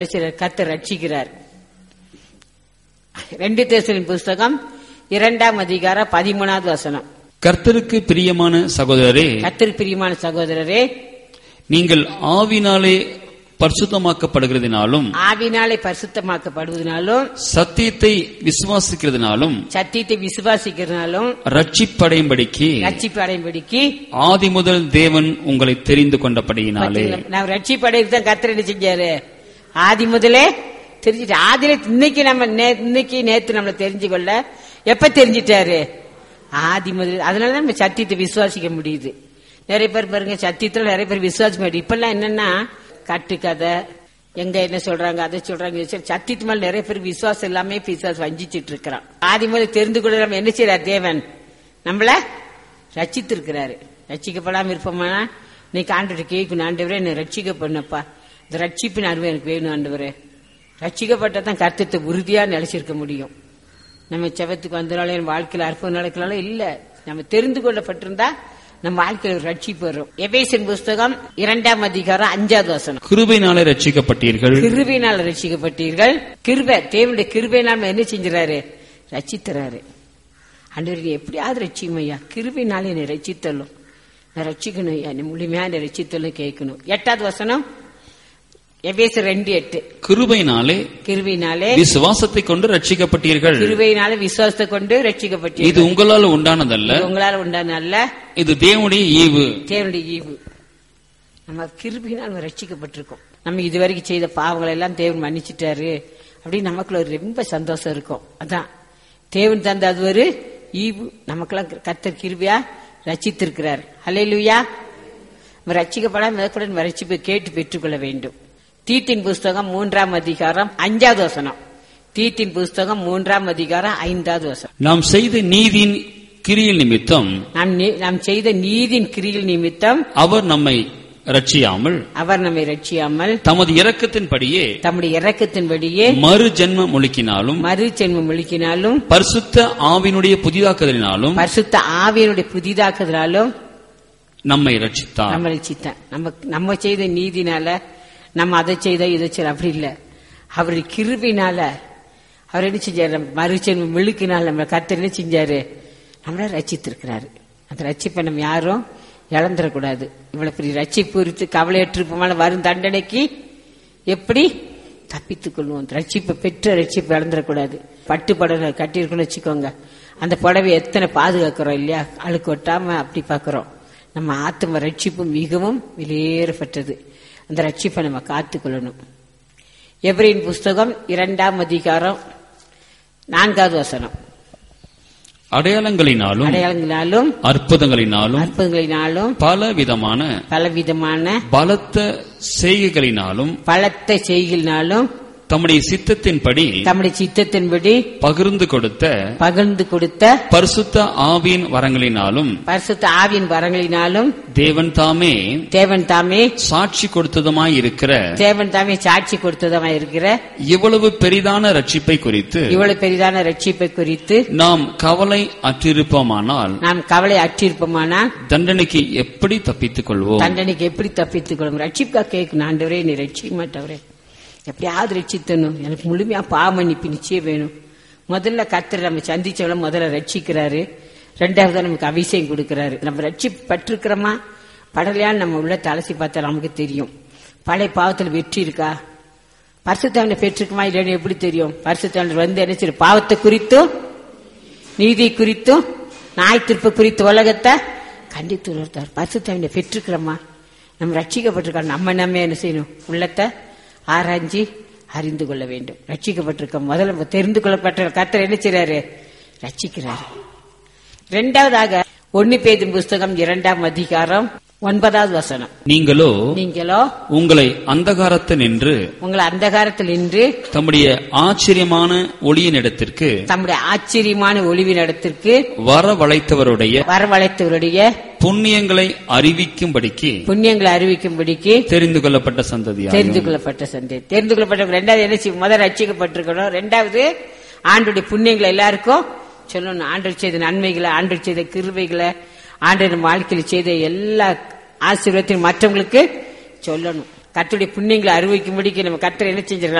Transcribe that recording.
கத்து ரட்சிக்கிறார் ரெண்டு தேசலின் புஸ்தகம் இரண்டாம் அதிகாரம் பதிமூணாவது வசனம் கர்த்தருக்கு பிரியமான சகோதரரே கத்திரி பிரியமான சகோதரரே நீங்கள் ஆவினாலே பரிசுத்தமாக்கப்படுகிறதினாலும் ஆவினாலே பரிசுத்தமாக்கப்படுவதனாலும் சத்தியத்தை விசுவாசிக்கிறதுனாலும் சத்தியத்தை விசுவாசிக்கிறதுனாலும் ரட்சிப்படையும்படிக்கு ரட்சிப்பு அடையும்படிக்கு ஆதி முதல் தேவன் உங்களை தெரிந்து கொண்டபடியினாலே நான் ரட்சிப்பு அடையிறது தான் கத்திர என்ன செஞ்சாரு ஆதி முதலே தெரிஞ்சுட்டு ஆதியில இன்னைக்கு நம்ம நே- இன்னைக்கு நேத்து நம்மள தெரிஞ்சு கொள்ள எப்ப தெரிஞ்சிட்டாரு ஆதி முதல் அதனால நம்ம சத்தியத்தை விசுவாசிக்க முடியுது நிறைய பேர் பாருங்க சத்தியத்துல நிறைய பேர் விசுவாசிக்க முடியும் இப்பெல்லாம் என்னன்னா கட்டுக்கதை எங்க என்ன சொல்றாங்க அதை சொல்றாங்க இதை சொல்றாங்க. சத்தியத்து மேல நிறைய பேர் விசுவாசம் எல்லாமே விசுவாசம் வஞ்சிச்சிட்டு இருக்கிறான் ஆதி முதல் தெரிந்து கொள்ள நம்ம என்ன செய்யறார் தேவன் நம்மள ரட்சித்திருக்கிறாரு ரட்சிக்கப்படாம இருப்போமானா இன்னைக்கு ஆண்டு கேட்கணும் ஆண்டவரே என்னை ரட்சிக்க பண்ணப்பா இந்த ரட்சிப்பின் அருமை எனக்கு வேணும் ஆண்டவரே ரட்சிக்கப்பட்டதான் கர்த்தத்தை உறுதியா நிலைச்சிருக்க முடியும் நம்ம செவத்துக்கு வந்தனால என் வாழ்க்கையில அற்புதம் நடக்கலாம் இல்ல நம்ம தெரிந்து கொள்ளப்பட்டிருந்தா நம்ம வாழ்க்கையில ஒரு ரட்சிப்பு வரும் எபேசின் புஸ்தகம் இரண்டாம் அதிகாரம் அஞ்சாவது வசனம் கிருபையினாலே ரட்சிக்கப்பட்டீர்கள் கிருபையினால் ரட்சிக்கப்பட்டீர்கள் கிருபை தேவனுடைய கிருபையினால் நம்ம என்ன செஞ்சுறாரு ரட்சித்தராரு ஆண்டவர் நீ எப்படியாவது ரட்சிக்கும் ஐயா கிருபையினால என்னை ரட்சித்தள்ளும் நான் ரட்சிக்கணும் ஐயா நீ முழுமையா என்னை ரட்சித்தலும் கேட்கணும் எட்டாவது வசனம் எபேசு ரெண்டு எட்டு கிருபையினாலே கிருபையினாலே விசுவாசத்தை கொண்டு ரட்சிக்கப்பட்டீர்கள் கிருபையினால விசுவாசத்தை கொண்டு இது ரட்சிக்கப்பட்டீர்கள் உங்களால் உண்டானதல்ல இது உங்களால் உண்டான அல்ல இது தேவனுடைய ஈவு தேவனுடைய ஈவு நம்ம கிருபினால் நம்ம ரட்சிக்கப்பட்டிருக்கோம் நம்ம இதுவரைக்கும் செய்த பாவங்களை எல்லாம் தேவன் மன்னிச்சிட்டாரு அப்படின்னு நமக்குள்ள ஒரு ரொம்ப சந்தோஷம் இருக்கும் அதான் தேவன் தந்த அது ஒரு ஈவு நமக்கெல்லாம் கர்த்தர் கிருபியா ரட்சித்திருக்கிறார் ஹalleluya நம்ம ரட்சிக்கப்படாம முதற்கூட நம்ம ரட்சிப்பை கேட்டு பெற்றுக்கொள்ள வேண்டும் தீத்தின் புஸ்தகம் மூன்றாம் அதிகாரம் அஞ்சாவது வசனம் தீத்தின் புஸ்தகம் மூன்றாம் அதிகாரம் ஐந்தாவது வசனம் நாம் செய்த நீதியின் கிரியில் நிமித்தம் நாம் நி- நாம் செய்த நீதின் கிரியில் நிமித்தம் அவர் நம்மை ரட்சியாமல் அவர் நம்மை ரட்சியாமல் தமது இரக்கத்தின்படியே தம்முடைய இரக்கத்தின்படியே மறு ஜென்ம முழுக்கினாலும் மறு ஜென்மம் முழுக்கினாலும் பரிசுத்த ஆவினுடைய புதிதாக்குதலினாலும் பரிசுத்த ஆவியனுடைய புதிதாக்குதலாலும் நம்மை ரட்சித்தார் நம்ம ரட்சித்தான் நம்ம நம்ம செய்த நீதினால நம்ம அதை செய்த இதை செய்த அப்படி இல்ல அவருடைய கிருபினால அவர் என்ன செஞ்சாரு நம்ம மறு ஜென்மம் முழுக்கினால் நம்ம கர்த்தர் என்ன செஞ்சாரு நம்மள ரட்சித்திருக்கிறாரு அந்த ரட்சிப்பை நம்ம யாரும் இழந்துடக்கூடாது இவ்வளவு பெரிய ரட்சிப்பு குறித்து கவலையற்றிருப்போமான வரும் தண்டனைக்கு எப்படி தப்பித்துக் கொள்வோம் ரட்சிப்பை பெற்ற ரட்சிப்பை இழந்துடக்கூடாது பட்டு புடவை கட்டியிருக்கோம்னு வச்சுக்கோங்க அந்த புடவை எத்தனை பாதுகாக்கிறோம் இல்லையா அழுக்கு ஒட்டாம அப்படி பார்க்கிறோம் நம்ம ஆத்ம ரட்சிப்பு மிகவும் விலையேறப்பட்டது அந்த ரட்சிப்பை நம்ம காத்துக்கொள்ளணும் எவரின் புஸ்தகம் இரண்டாம் அதிகாரம் நான்காவது வசனம் அடையாளங்களினாலும் அடையாளங்களாலும் அற்புதங்களினாலும் அற்புதங்களினாலும் பல விதமான பலவிதமான பலத்த செய்கைகளினாலும் பலத்த செய்களினாலும் தம்முடைய சித்தத்தின்படி தம்முடைய சித்தத்தின்படி பகிர்ந்து கொடுத்த பகிர்ந்து கொடுத்த பரிசுத்த ஆவியின் வரங்களினாலும் பரிசுத்த ஆவியின் வரங்களினாலும் தேவன் தாமே தேவன் தாமே சாட்சி கொடுத்ததுமாய் இருக்கிற தேவன் தாமே சாட்சி கொடுத்ததமா இருக்கிற இவ்வளவு பெரிதான ரட்சிப்பை குறித்து இவ்வளவு பெரிதான ரட்சிப்பை குறித்து நாம் கவலை அற்றிருப்போமானால் நாம் கவலை அற்றிருப்போமானால் தண்டனைக்கு எப்படி தப்பித்துக் கொள்வோம் தண்டனைக்கு எப்படி தப்பித்துக் கொள்ளும் ரட்சிப்பா கேட்கணும் ஆண்டவரே நீ ரட்சிக்க மாட்டவரே எப்படியாவது ரட்சித்தணும் எனக்கு முழுமையா பாவ மன்னிப்பு நிச்சயம் வேணும் முதல்ல கர்த்தர் நம்ம சந்திச்சவள முதல்ல ரட்சிக்கிறாரு ரெண்டாவது நமக்கு அபிஷேகம் கொடுக்கிறாரு நம்ம ரட்சிப்பட்டிருக்கிறோமா படலையான்னு நம்ம உள்ள தலசி பார்த்தா நமக்கு தெரியும் பழைய பாவத்தில் வெற்றி இருக்கா பரிசுத்தவனை பெற்றிருக்குமா இல்லைன்னு எப்படி தெரியும் பரிசுத்தவனர் வந்து என்ன செய்யும் பாவத்தை குறித்தும் நீதி குறித்தும் நாய் திருப்ப குறித்து உலகத்தை கண்டித்து உணர்த்தார் பரிசுத்தவனை பெற்றிருக்கிறோமா நம்ம ரட்சிக்கப்பட்டிருக்கோம் நம்ம நம்ம என்ன செய்யணும் உள்ளத்தை ஆராய்ஞ்சி அறிந்து கொள்ள வேண்டும் ரட்சிக்கப்பட்டிருக்கோம் முதல்ல நம்ம தெரிந்து கொள்ளப்பட்ட கர்த்தர் என்ன செய்றாரு ரட்சிக்கிறாரு இரண்டாவதாக ஒன்னு பேதின் புஸ்தகம் இரண்டாம் அதிகாரம் ஒன்பதாவது வசனம் நீங்களோ நீங்களோ உங்களை அந்தகாரத்தில் நின்று உங்களை அந்தகாரத்தில் நின்று தம்முடைய ஆச்சரியமான ஒளியினிடத்திற்கு தம்முடைய ஆச்சரியமான ஒளிவின் இடத்திற்கு வரவழைத்தவருடைய வரவழைத்தவருடைய புண்ணியங்களை அறிவிக்கும்படிக்கு புண்ணியங்களை அறிவிக்கும்படிக்கு தெரிந்து கொள்ளப்பட்ட சந்ததியாகும் தெரிந்து கொள்ளப்பட்ட சந்தை தெரிந்து கொள்ளப்பட்ட ரெண்டாவது என்ன செய்யும் முதல் ரட்சிக்கப்பட்டிருக்கணும் ரெண்டாவது ஆண்டுடைய புண்ணியங்களை எல்லாருக்கும் சொல்லணும் ஆண்டு செய்த நன்மைகளை ஆண்டு செய்த கிருபைகளை ஆண்டு நம்ம வாழ்க்கையில் செய்த எல்லா ஆசீர்வாதத்தையும் மற்றவங்களுக்கு சொல்லணும் கர்த்தருடைய புண்ணியங்களை அறிவிக்கும்படிக்கு நம்ம கர்த்தர் என்ன செஞ்சிருக்காங்க